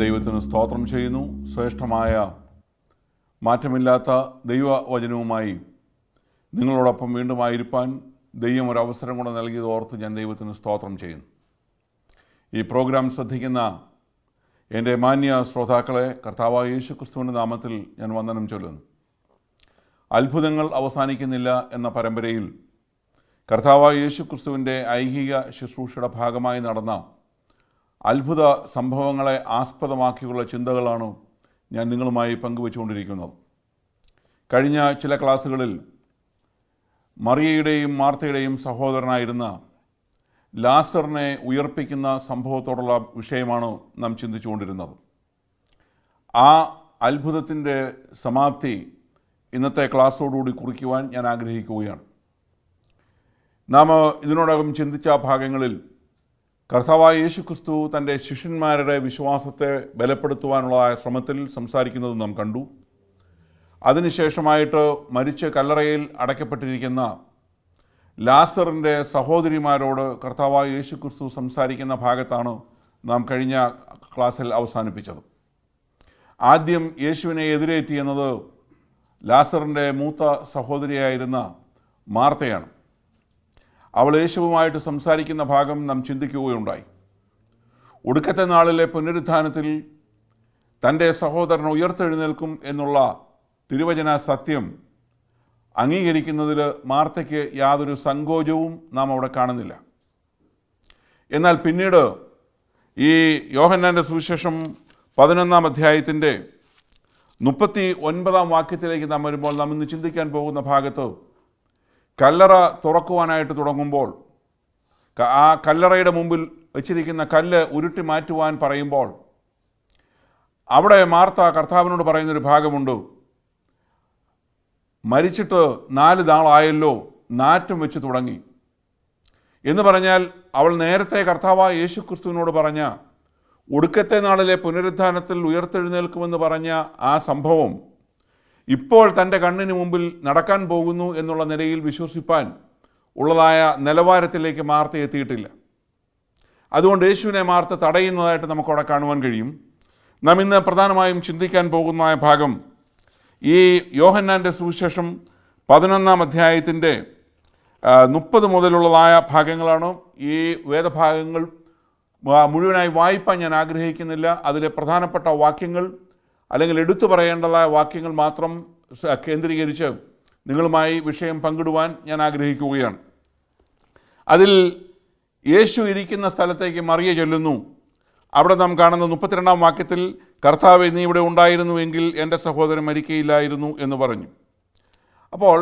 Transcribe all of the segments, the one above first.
ദൈവത്തിന് സ്തോത്രം ചെയ്യുന്നു ശ്രേഷ്ഠമായ മാറ്റമില്ലാത്ത ദൈവവചനവുമായി നിങ്ങളോടൊപ്പം വീണ്ടും ആയിരിക്കാൻ ദൈവം ഒരു അവസരം കൂടെ നൽകിയത് ഓർത്ത് ഞാൻ ദൈവത്തിന് സ്തോത്രം ചെയ്യുന്നു ഈ പ്രോഗ്രാം ശ്രദ്ധിക്കുന്ന എൻ്റെ മാന്യ ശ്രോതാക്കളെ കർത്താവായ യേശു ക്രിസ്തുവിൻ്റെ നാമത്തിൽ ഞാൻ വന്ദനം ചൊല്ലുന്നു അത്ഭുതങ്ങൾ അവസാനിക്കുന്നില്ല എന്ന പരമ്പരയിൽ കർത്താവായ യേശു ക്രിസ്തുവിൻ്റെ ഐഹിക ശുശ്രൂഷയുടെ ഭാഗമായി നടന്ന അത്ഭുത സംഭവങ്ങളെ ആസ്പദമാക്കിയുള്ള ചിന്തകളാണ് ഞാൻ നിങ്ങളുമായി പങ്കുവച്ചുകൊണ്ടിരിക്കുന്നത് കഴിഞ്ഞ ചില ക്ലാസ്സുകളിൽ മറിയയുടെയും മാർത്തയുടെയും സഹോദരനായിരുന്ന ലാസറിനെ ഉയർപ്പിക്കുന്ന സംഭവത്തോടുള്ള വിഷയമാണ് നാം ചിന്തിച്ചുകൊണ്ടിരുന്നത് ആ അത്ഭുതത്തിൻ്റെ സമാപ്തി ഇന്നത്തെ ക്ലാസ്സോടുകൂടി കുറിക്കുവാൻ ഞാൻ ആഗ്രഹിക്കുകയാണ് നാം ഇതിനോടകം ചിന്തിച്ച ഭാഗങ്ങളിൽ കർത്താവായ യേശു ക്രിസ്തു തൻ്റെ ശിഷ്യന്മാരുടെ വിശ്വാസത്തെ ബലപ്പെടുത്തുവാനുള്ള ശ്രമത്തിൽ സംസാരിക്കുന്നത് നാം കണ്ടു അതിനുശേഷമായിട്ട് മരിച്ച കല്ലറയിൽ അടയ്ക്കപ്പെട്ടിരിക്കുന്ന ലാസറിൻ്റെ സഹോദരിമാരോട് കർത്താവായ യേശു ക്രിസ്തു സംസാരിക്കുന്ന ഭാഗത്താണ് നാം കഴിഞ്ഞ ക്ലാസ്സിൽ അവസാനിപ്പിച്ചത് ആദ്യം യേശുവിനെ എതിരേറ്റി എന്നത് ലാസറിൻ്റെ മൂത്ത സഹോദരിയായിരുന്ന മാർത്തയാണ് അവൾ യേശുവുമായിട്ട് സംസാരിക്കുന്ന ഭാഗം നാം ചിന്തിക്കുകയുണ്ടായി ഒടുക്കത്തെ നാളിലെ പുനരുത്ഥാനത്തിൽ തൻ്റെ സഹോദരൻ ഉയർത്തെഴുന്നേൽക്കും എന്നുള്ള തിരുവചന സത്യം അംഗീകരിക്കുന്നതിൽ മാർത്തയ്ക്ക് യാതൊരു സങ്കോചവും നാം അവിടെ കാണുന്നില്ല എന്നാൽ പിന്നീട് ഈ യോഹന്നാൻ്റെ സുവിശേഷം പതിനൊന്നാം അധ്യായത്തിൻ്റെ മുപ്പത്തി ഒൻപതാം വാക്യത്തിലേക്ക് നാം വരുമ്പോൾ നാം ഇന്ന് ചിന്തിക്കാൻ പോകുന്ന ഭാഗത്ത് കല്ലറ തുറക്കുവാനായിട്ട് തുടങ്ങുമ്പോൾ ക- ആ കല്ലറയുടെ മുമ്പിൽ വെച്ചിരിക്കുന്ന കല്ല് ഉരുട്ടി മാറ്റുവാൻ പറയുമ്പോൾ അവിടെ മാർത്ത കർത്താവിനോട് പറയുന്നൊരു ഭാഗമുണ്ട് മരിച്ചിട്ട് നാല് നാളായല്ലോ നാറ്റം വെച്ച് തുടങ്ങി എന്ന് പറഞ്ഞാൽ അവൾ നേരത്തെ കർത്താവായ യേശു ക്രിസ്തുവിനോട് പറഞ്ഞ ഒടുക്കത്തെ നാളിലെ പുനരുത്ഥാനത്തിൽ ഉയർത്തെഴുന്നേൽക്കുമെന്ന് പറഞ്ഞ ആ സംഭവം ഇപ്പോൾ തൻ്റെ കണ്ണിന് മുമ്പിൽ നടക്കാൻ പോകുന്നു എന്നുള്ള നിലയിൽ വിശ്വസിപ്പാൻ ഉള്ളതായ നിലവാരത്തിലേക്ക് മാർത്ത എത്തിയിട്ടില്ല അതുകൊണ്ട് യേശുവിനെ മാർത്ത തടയുന്നതായിട്ട് നമുക്കവിടെ കാണുവാൻ കഴിയും നാം ഇന്ന് പ്രധാനമായും ചിന്തിക്കാൻ പോകുന്ന ഭാഗം ഈ യോഹന്നാൻ്റെ സുവിശേഷം പതിനൊന്നാം അധ്യായത്തിൻ്റെ മുപ്പത് മുതലുള്ളതായ ഭാഗങ്ങളാണ് ഈ വേദഭാഗങ്ങൾ വ- മുഴുവനായി വായിപ്പാൻ ഞാൻ ആഗ്രഹിക്കുന്നില്ല അതിലെ പ്രധാനപ്പെട്ട വാക്യങ്ങൾ അല്ലെങ്കിൽ എടുത്തു പറയേണ്ടതായ വാക്യങ്ങൾ മാത്രം സ- കേന്ദ്രീകരിച്ച് നിങ്ങളുമായി വിഷയം പങ്കിടുവാൻ ഞാൻ ആഗ്രഹിക്കുകയാണ് അതിൽ യേശു ഇരിക്കുന്ന സ്ഥലത്തേക്ക് മറിയ ചൊല്ലുന്നു അവിടെ നാം കാണുന്ന മുപ്പത്തിരണ്ടാം വാക്യത്തിൽ കർത്താവെ നീ ഇവിടെ ഉണ്ടായിരുന്നുവെങ്കിൽ എൻ്റെ സഹോദരൻ മരിക്കയില്ലായിരുന്നു എന്ന് പറഞ്ഞു അപ്പോൾ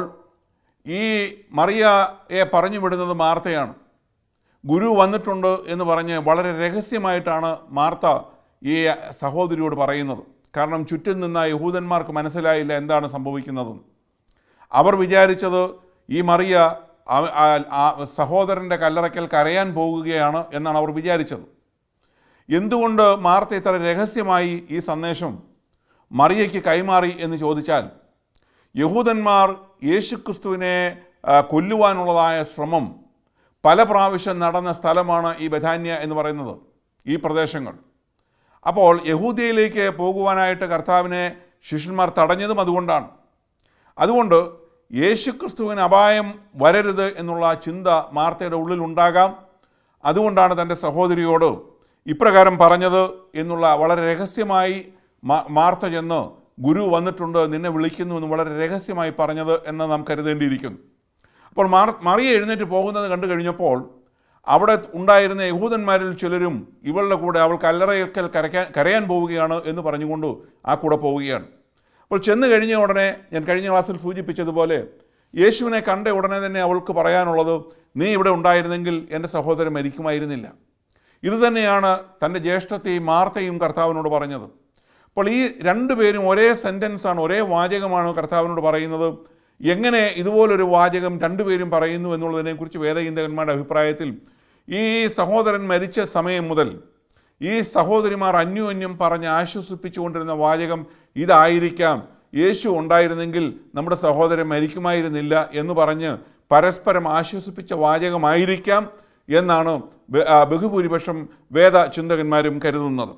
ഈ മറിയയെ പറഞ്ഞു വിടുന്നത് മാർത്തയാണ് ഗുരു വന്നിട്ടുണ്ട് എന്ന് പറഞ്ഞ് വളരെ രഹസ്യമായിട്ടാണ് മാർത്ത ഈ സഹോദരിയോട് പറയുന്നത് കാരണം ചുറ്റും നിന്ന യഹൂദന്മാർക്ക് മനസ്സിലായില്ല എന്താണ് സംഭവിക്കുന്നതെന്ന് അവർ വിചാരിച്ചത് ഈ മറിയ ആ- ആ- ആ സഹോദരൻ്റെ കല്ലറയ്ക്കൽ കരയാൻ പോകുകയാണ് എന്നാണ് അവർ വിചാരിച്ചത് എന്തുകൊണ്ട് മാർത്ത ഇത്ര രഹസ്യമായി ഈ സന്ദേശം മറിയയ്ക്ക് കൈമാറി എന്ന് ചോദിച്ചാൽ യഹൂദന്മാർ യേശുക്രിസ്തുവിനെ ആ, കൊല്ലുവാനുള്ളതായ ശ്രമം പല പ്രാവശ്യം നടന്ന സ്ഥലമാണ് ഈ ബഥാന്യ എന്ന് പറയുന്നത് ഈ പ്രദേശങ്ങൾ അപ്പോൾ യഹൂദിയയിലേക്ക് പോകുവാനായിട്ട് കർത്താവിനെ ശിഷ്യന്മാർ തടഞ്ഞതും അതുകൊണ്ടാണ് അതുകൊണ്ട് യേശുക്രിസ്തുവിന് അപായം വരരുത് എന്നുള്ള ചിന്ത മാർത്തയുടെ ഉള്ളിലുണ്ടാകാം അതുകൊണ്ടാണ് തൻ്റെ സഹോദരിയോട് ഇപ്രകാരം പറഞ്ഞത് എന്നുള്ള വളരെ രഹസ്യമായി മാ- മാർത്ത ചെന്ന് ഗുരു വന്നിട്ടുണ്ട് നിന്നെ വിളിക്കുന്നു എന്ന് വളരെ രഹസ്യമായി പറഞ്ഞത് എന്ന് നാം കരുതേണ്ടിയിരിക്കുന്നു അപ്പോൾ മാർ മറിയ എഴുന്നേറ്റ് പോകുന്നത് കണ്ടു കഴിഞ്ഞപ്പോൾ അവിടെ ഉണ്ടായിരുന്ന യഹൂദന്മാരിൽ ചിലരും ഇവളുടെ കൂടെ അവൾ കല്ലറയക്കൽ കരയ്ക്കാൻ കരയാൻ പോവുകയാണ് എന്ന് പറഞ്ഞുകൊണ്ട് ആ കൂടെ പോവുകയാണ് അപ്പോൾ ചെന്ന് കഴിഞ്ഞ ഉടനെ ഞാൻ കഴിഞ്ഞ ക്ലാസ്സിൽ സൂചിപ്പിച്ചതുപോലെ യേശുവിനെ കണ്ട ഉടനെ തന്നെ അവൾക്ക് പറയാനുള്ളത് നീ ഇവിടെ ഉണ്ടായിരുന്നെങ്കിൽ എൻ്റെ സഹോദരൻ മരിക്കുമായിരുന്നില്ല ഇതുതന്നെയാണ് തൻ്റെ ജ്യേഷ്ഠത്തെയും മാർത്തയും കർത്താവിനോട് പറഞ്ഞത് അപ്പോൾ ഈ രണ്ടുപേരും ഒരേ സെൻറ്റൻസാണ് ഒരേ വാചകമാണ് കർത്താവിനോട് പറയുന്നത് എങ്ങനെ ഇതുപോലൊരു വാചകം രണ്ടുപേരും പറയുന്നു എന്നുള്ളതിനെക്കുറിച്ച് വേദചിന്തകന്മാരുടെ അഭിപ്രായത്തിൽ ഈ സഹോദരൻ മരിച്ച സമയം മുതൽ ഈ സഹോദരിമാർ അന്യോന്യം പറഞ്ഞ് ആശ്വസിപ്പിച്ചുകൊണ്ടിരുന്ന വാചകം ഇതായിരിക്കാം യേശു ഉണ്ടായിരുന്നെങ്കിൽ നമ്മുടെ സഹോദരൻ മരിക്കുമായിരുന്നില്ല എന്ന് പറഞ്ഞ് പരസ്പരം ആശ്വസിപ്പിച്ച വാചകമായിരിക്കാം എന്നാണ് ബ- ആ, ബഹുഭൂരിപക്ഷം വേദ ചിന്തകന്മാരും കരുതുന്നത്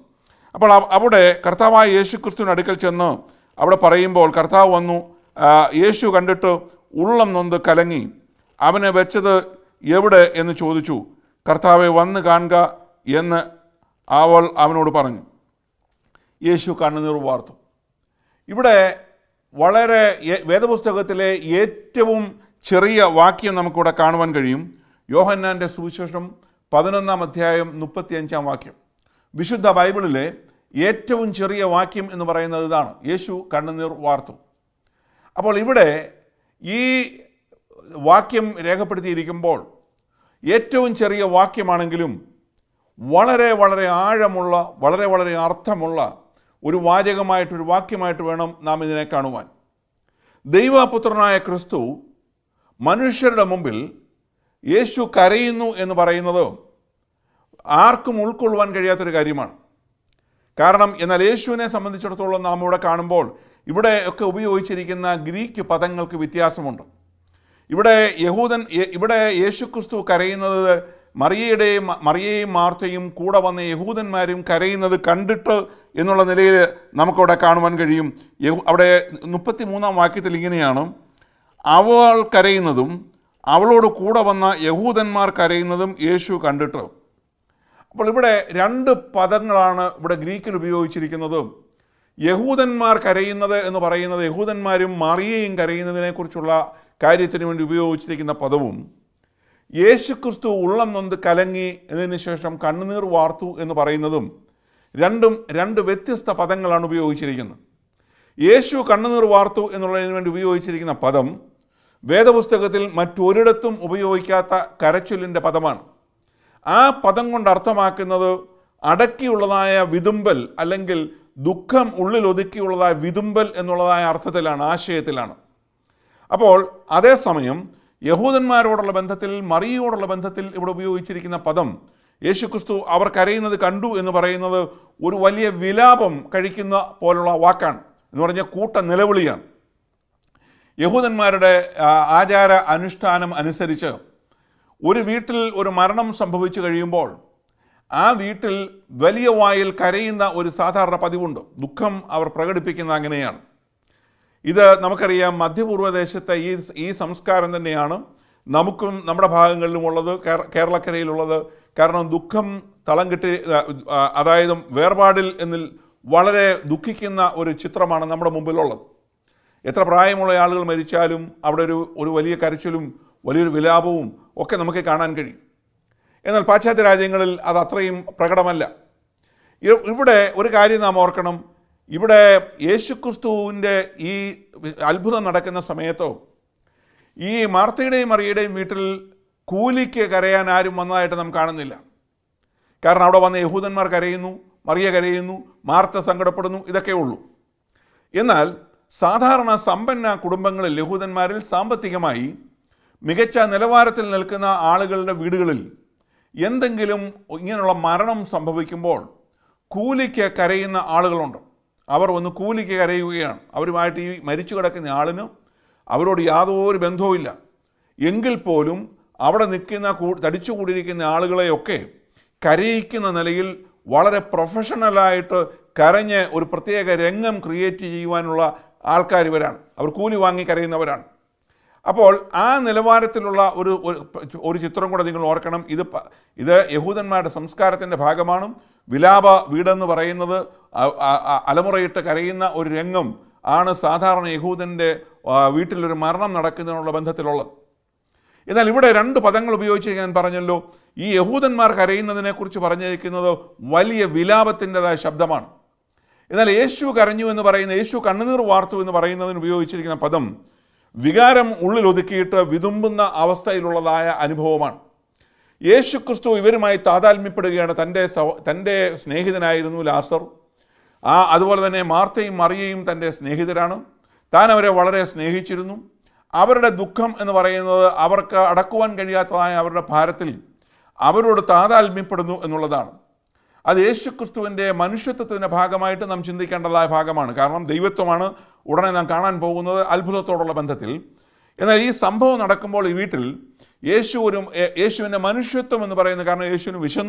അപ്പോൾ അവ- അവിടെ കർത്താവായ യേശു ക്രിസ്തുവിന് അടുക്കൽ ചെന്ന് അവിടെ പറയുമ്പോൾ കർത്താവ് വന്നു ആ, യേശു കണ്ടിട്ട് ഉള്ളം നൊന്ത് കലങ്ങി അവനെ വെച്ചത് എവിടെ എന്ന് ചോദിച്ചു കർത്താവെ വന്ന് കാണുക എന്ന് അവൾ അവനോട് പറഞ്ഞു യേശു കണ്ണുനീർ വാർത്തു ഇവിടെ വളരെ ഏ- വേദപുസ്തകത്തിലെ ഏറ്റവും ചെറിയ വാക്യം നമുക്കിവിടെ കാണുവാൻ കഴിയും യോഹന്നാൻ്റെ സുവിശേഷം പതിനൊന്നാം അധ്യായം മുപ്പത്തിയഞ്ചാം വാക്യം വിശുദ്ധ ബൈബിളിലെ ഏറ്റവും ചെറിയ വാക്യം എന്ന് പറയുന്നത് ഇതാണ് യേശു കണ്ണുനീർ വാർത്തു അപ്പോൾ ഇവിടെ ഈ വാക്യം രേഖപ്പെടുത്തിയിരിക്കുമ്പോൾ ഏറ്റവും ചെറിയ വാക്യമാണെങ്കിലും വളരെ വളരെ ആഴമുള്ള വളരെ വളരെ അർത്ഥമുള്ള ഒരു വാചകമായിട്ടൊരു വാക്യമായിട്ട് വേണം നാം ഇതിനെ കാണുവാൻ ദൈവപുത്രനായ ക്രിസ്തു മനുഷ്യരുടെ മുമ്പിൽ യേശു കരയുന്നു എന്ന് പറയുന്നത് ആർക്കും ഉൾക്കൊള്ളുവാൻ കഴിയാത്തൊരു കാര്യമാണ് കാരണം എന്നാൽ യേശുവിനെ സംബന്ധിച്ചിടത്തോളം നാം ഇവിടെ കാണുമ്പോൾ ഇവിടെ ഒക്കെ ഉപയോഗിച്ചിരിക്കുന്ന ഗ്രീക്ക് പദങ്ങൾക്ക് വ്യത്യാസമുണ്ട് ഇവിടെ യഹൂദൻ യ- ഇവിടെ യേശുക്രിസ്തു കരയുന്നത് മറിയയുടെയും മറിയയും മാർത്തയും കൂടെ വന്ന യഹൂദന്മാരും കരയുന്നത് കണ്ടിട്ട് എന്നുള്ള നിലയിൽ നമുക്കവിടെ കാണുവാൻ കഴിയും യഹൂ- അവിടെ മുപ്പത്തി മൂന്നാം വാക്യത്തിൽ ഇങ്ങനെയാണ് അവൾ കരയുന്നതും അവളോട് കൂടെ വന്ന യഹൂദന്മാർ കരയുന്നതും യേശു കണ്ടിട്ട് അപ്പോൾ ഇവിടെ രണ്ട് പദങ്ങളാണ് ഇവിടെ ഗ്രീക്കിൽ ഉപയോഗിച്ചിരിക്കുന്നത് യഹൂദന്മാർ കരയുന്നത് എന്ന് പറയുന്നത് യഹൂദന്മാരും മറിയയും കരയുന്നതിനെക്കുറിച്ചുള്ള കാര്യത്തിന് വേണ്ടി ഉപയോഗിച്ചിരിക്കുന്ന പദവും യേശുക്രിസ്തു ഉള്ളം നൊന്ത് കലങ്ങി എന്നതിന് ശേഷം കണ്ണുനീർ വാർത്തു എന്ന് പറയുന്നതും രണ്ടും രണ്ട് വ്യത്യസ്ത പദങ്ങളാണ് ഉപയോഗിച്ചിരിക്കുന്നത് യേശു കണ്ണുനീർ വാർത്തു എന്നുള്ളതിന് വേണ്ടി ഉപയോഗിച്ചിരിക്കുന്ന പദം വേദപുസ്തകത്തിൽ മറ്റൊരിടത്തും ഉപയോഗിക്കാത്ത കരച്ചൊല്ലിൻ്റെ പദമാണ് ആ പദം കൊണ്ട് അർത്ഥമാക്കുന്നത് അടക്കിയുള്ളതായ വിതുമ്പൽ അല്ലെങ്കിൽ ദുഃഖം ഉള്ളിൽ ഒതുക്കിയുള്ളതായ വിതുമ്പൽ എന്നുള്ളതായ അർത്ഥത്തിലാണ് ആശയത്തിലാണ് അപ്പോൾ അതേസമയം യഹൂദന്മാരോടുള്ള ബന്ധത്തിൽ മറിയോടുള്ള ബന്ധത്തിൽ ഇവിടെ ഉപയോഗിച്ചിരിക്കുന്ന പദം യേശുക്രിസ്തു അവർ കരയുന്നത് കണ്ടു എന്ന് പറയുന്നത് ഒരു വലിയ വിലാപം കഴിക്കുന്ന പോലുള്ള വാക്കാണ് എന്ന് പറഞ്ഞാൽ കൂട്ട നിലവിളിയാണ് യഹൂദന്മാരുടെ ആ, ആചാര അനുഷ്ഠാനം അനുസരിച്ച് ഒരു വീട്ടിൽ ഒരു മരണം സംഭവിച്ചു കഴിയുമ്പോൾ ആ വീട്ടിൽ വലിയ വായിൽ കരയുന്ന ഒരു സാധാരണ പതിവുണ്ട് ദുഃഖം അവർ പ്രകടിപ്പിക്കുന്ന അങ്ങനെയാണ് ഇത് നമുക്കറിയാം മധ്യപൂർവ്വദേശത്തെ ഈ ഈ സംസ്കാരം തന്നെയാണ് നമുക്കും നമ്മുടെ ഭാഗങ്ങളിലും ഉള്ളത് കേര- കേരളക്കരയിലുള്ളത് കാരണം ദുഃഖം തളം കെട്ടി ആ, ആ, അതായത് വേർപാടിൽ എന്നിൽ വളരെ ദുഃഖിക്കുന്ന ഒരു ചിത്രമാണ് നമ്മുടെ മുമ്പിലുള്ളത് എത്ര പ്രായമുള്ള ആളുകൾ മരിച്ചാലും അവിടെ ഒരു ഒരു വലിയ കരച്ചിലും വലിയൊരു വിലാപവും ഒക്കെ നമുക്ക് കാണാൻ കഴിയും എന്നാൽ പാശ്ചാത്യ രാജ്യങ്ങളിൽ അത് അത്രയും പ്രകടമല്ല ഇ- ഇവിടെ ഒരു കാര്യം നാം ഓർക്കണം ഇവിടെ യേശുക്രിസ്തുവിൻ്റെ ഈ അത്ഭുതം നടക്കുന്ന സമയത്തോ ഈ മാർത്തയുടെയും മറിയുടെയും വീട്ടിൽ കൂലിക്ക് കരയാൻ ആരും വന്നതായിട്ട് നാം കാണുന്നില്ല കാരണം അവിടെ വന്ന യഹൂദന്മാർ കരയുന്നു മറിയ കരയുന്നു മാർത്ത സങ്കടപ്പെടുന്നു ഇതൊക്കെ ഉള്ളൂ എന്നാൽ സാധാരണ സമ്പന്ന കുടുംബങ്ങളിൽ യഹൂദന്മാരിൽ സാമ്പത്തികമായി മികച്ച നിലവാരത്തിൽ നിൽക്കുന്ന ആളുകളുടെ വീടുകളിൽ എന്തെങ്കിലും ഇങ്ങനെയുള്ള മരണം സംഭവിക്കുമ്പോൾ കൂലിക്ക് കരയുന്ന ആളുകളുണ്ട് അവർ ഒന്ന് കൂലിക്ക് കരയുകയാണ് അവരുമായിട്ട് ഈ മരിച്ചു കിടക്കുന്ന ആളിന് അവരോട് യാതൊരു ബന്ധവുമില്ല എങ്കിൽ പോലും അവിടെ നിൽക്കുന്ന കൂ- തടിച്ചുകൂടിയിരിക്കുന്ന ആളുകളെയൊക്കെ കരയിക്കുന്ന നിലയിൽ വളരെ പ്രൊഫഷണലായിട്ട് കരഞ്ഞ് ഒരു പ്രത്യേക രംഗം ക്രിയേറ്റ് ചെയ്യുവാനുള്ള ആൾക്കാർ ഇവരാണ് അവർ കൂലി വാങ്ങി കരയുന്നവരാണ് അപ്പോൾ ആ നിലവാരത്തിലുള്ള ഒരു ഒരു- ഒരു ചിത്രം കൂടെ നിങ്ങൾ ഓർക്കണം ഇത് പ- ഇത് യഹൂദന്മാരുടെ സംസ്കാരത്തിൻ്റെ ഭാഗമാണ് വിലാപ വീടെന്ന് പറയുന്നത് അ- അ- അ- അലമുറയിട്ട് കരയുന്ന ഒരു രംഗം ആണ് സാധാരണ യഹൂദൻ്റെ ആ, വീട്ടിലൊരു മരണം നടക്കുന്നതിനുള്ള ബന്ധത്തിലുള്ളത് എന്നാൽ ഇവിടെ രണ്ട് പദങ്ങൾ ഉപയോഗിച്ച് ഞാൻ പറഞ്ഞല്ലോ ഈ യഹൂദന്മാർ കരയുന്നതിനെക്കുറിച്ച് പറഞ്ഞിരിക്കുന്നത് വലിയ വിലാപത്തിൻ്റെതായ ശബ്ദമാണ് എന്നാൽ യേശു കരഞ്ഞു എന്ന് പറയുന്ന യേശു കണ്ണുനീർ വാർത്തു എന്ന് പറയുന്നതിന് ഉപയോഗിച്ചിരിക്കുന്ന പദം വികാരം ഉള്ളിൽ ഒതുക്കിയിട്ട് വിതുമ്പുന്ന അവസ്ഥയിലുള്ളതായ അനുഭവമാണ് യേശു ക്രിസ്തു ഇവരുമായി താതാത്മ്യപ്പെടുകയാണ് തൻ്റെ സഹ തൻ്റെ സ്നേഹിതനായിരുന്നു ലാസർ ആ അതുപോലെ തന്നെ മാർത്തയും മറിയയും തൻ്റെ സ്നേഹിതരാണ് താൻ അവരെ വളരെ സ്നേഹിച്ചിരുന്നു അവരുടെ ദുഃഖം എന്ന് പറയുന്നത് അവർക്ക് അടക്കുവാൻ കഴിയാത്തതായ അവരുടെ ഭാരത്തിൽ അവരോട് താതാത്മ്യപ്പെടുന്നു എന്നുള്ളതാണ് അത് യേശുക്രിസ്തുവിൻ്റെ മനുഷ്യത്വത്തിൻ്റെ ഭാഗമായിട്ട് നാം ചിന്തിക്കേണ്ടതായ ഭാഗമാണ് കാരണം ദൈവത്വമാണ് ഉടനെ നാം കാണാൻ പോകുന്നത് അത്ഭുതത്തോടുള്ള ബന്ധത്തിൽ എന്നാൽ ഈ സംഭവം നടക്കുമ്പോൾ ഈ വീട്ടിൽ യേശു ഒരു യേ- യേശുവിൻ്റെ മനുഷ്യത്വം എന്ന് പറയുന്നത് കാരണം യേശുവിന് വിശന്നു